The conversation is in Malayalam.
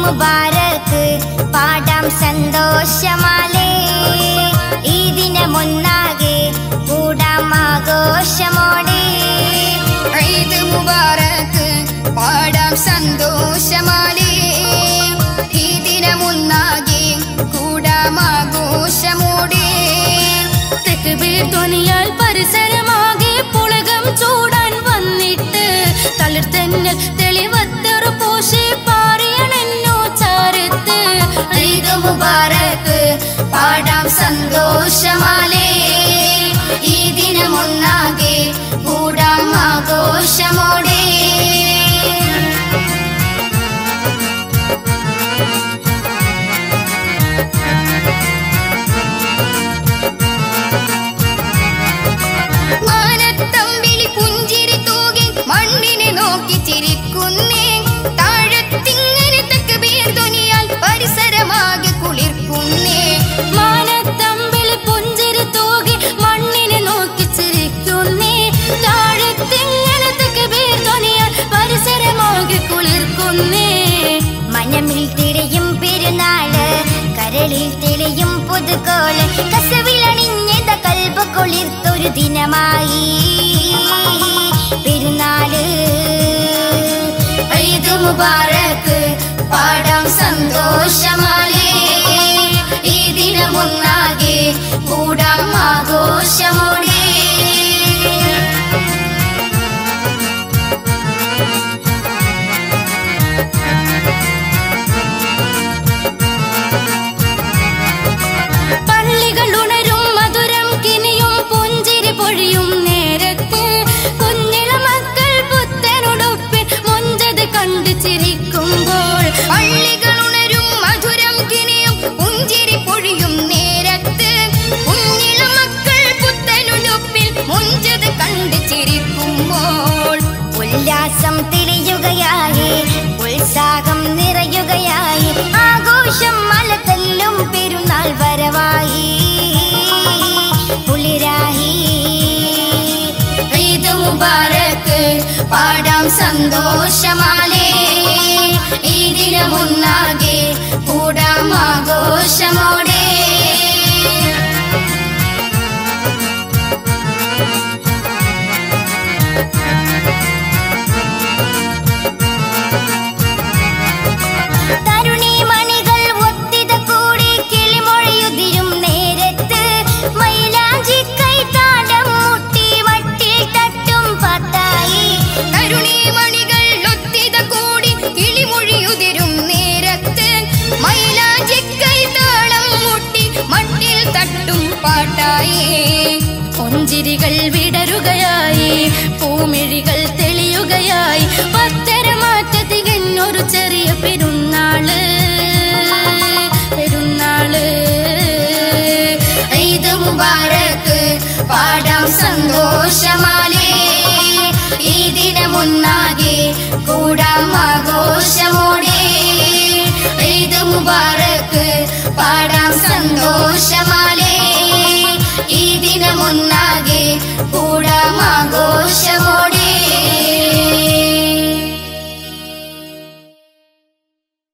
മുബാരക്ക് പാടാം സന്തോഷമാലേ ഈ ദിനമൊന്നാകെ കൂടാം ആഘോഷമോടെ ഈദ് മുബാറക്ക് പാടാം സന്തോഷമാലേ ഈ ദിനമൊന്നാകെ കൂടാം ആഘോഷമോടെ തെക്കുബീർ ധ്വനിയാൽ പരിസരമാകെ പുളകം ചൂടാൻ വന്നിട്ട് തളിർത്തന്നൽ തെളിവത്തൊരു പൂശി പാറിയണെന്നോ ചാരത്ത് ഈദ് മുബാറക്ക് പാടാം സന്തോഷമാലേ ഈ ദിനമൊന്നാകെ കൂടാം ആഘോഷമോടെ മാനത്തമ്പിളി പുഞ്ചിരി തൂകി മണ്ണിനെ നോക്കി ചിരിക്കുന്നേ താഴത്തിങ്ങനെ തെക്കുബീർ ധ്വനിയാൽ പരിസരമാകെ കുളിർക്കുന്നേ മാനത്തമ്പിളി പുഞ്ചിരി തൂകി മണ്ണിനെ നോക്കി ചിരിക്കുന്നേ താഴത്തിങ്ങനെ തെക്കുബീർ ധ്വനിയാൽ പരിസരമാകെ കുളിർക്കുന്നേ മനമിൽ തിരയും പെരുന്നാള് കരളിൽ തെളിയും പുതുകോള് കസവിലണിഞ്ഞത കൽബ കൊളിർത്തൊരു ദിനമായി പെരുന്നാള് ഈദ് മുബാറക്ക് പാടാം സന്തോഷമാലേ ഈ ദിനമൊന്നാകെ കൂടാം ആഘോഷമോടെ പള്ളികൾ ഉണരും മധുരം കിനിയും പുഞ്ചിരി പൊഴിയും നേരത്ത് കുഞ്ഞിള മക്കൾ പുത്തനുടുപ്പിൽ മുഞ്ചത് കണ്ടു ചിരിക്കുമ്പോൾ പള്ളികൾ ഉണരും മധുരം കിനിയും പുഞ്ചിരി പൊഴിയും നേരത്ത് കുഞ്ഞിള മക്കൾ പുത്തനുടുപ്പിൽ മുഞ്ചത് കണ്ട് ചിരിക്കുമ്പോൾ ഉല്ലാസം തെളിയുകയായി ഉത്സാഹം നിറയുകയായി ആഘോഷം മലതല്ലും പെരുന്നാൾ വരവായി കുളിരായി ഈദ് മുബാറക്ക് പാടാം സന്തോഷമാലേ ഈ ദിനമൊന്നാകെ കൂടാം ആഘോഷമോടെ തരുണി മണികൾ ഒത്തിത കൂടി കിളിമൊഴിയുതിരും നേരത്ത് മൈലാഞ്ചി കൈത്താടം മുട്ടി വട്ടിൽ തട്ടും പത്തായി കരുണീ മണികൾ ഒത്തിത കൂടി കിളിമൊഴിയുതിരും നേരത്ത് മൈലാഞ്ചിക്കൈ താളം മുട്ടി മട്ടിൽ തട്ടും പാട്ടായി പുഞ്ചിരികൾ വിടരുകയായി പൂമിഴികൾ തെളിയുകയായി പത്തരമാറ്റ തികഞ്ഞൊരു ചെറിയ പെരുന്നാള് പെരുന്നാള് ഈദ് മുബാറക്ക് പാടാം സന്തോഷമാലേ ഈ ദിനമൊന്നാകെ കൂടാം ആഘോഷമോടെ ഈദ് മുബാറക്ക് പാടാം സന്തോഷമാലേ ഈ ദിനമൊന്നാകെ കൂടാം ആഘോഷമോടെ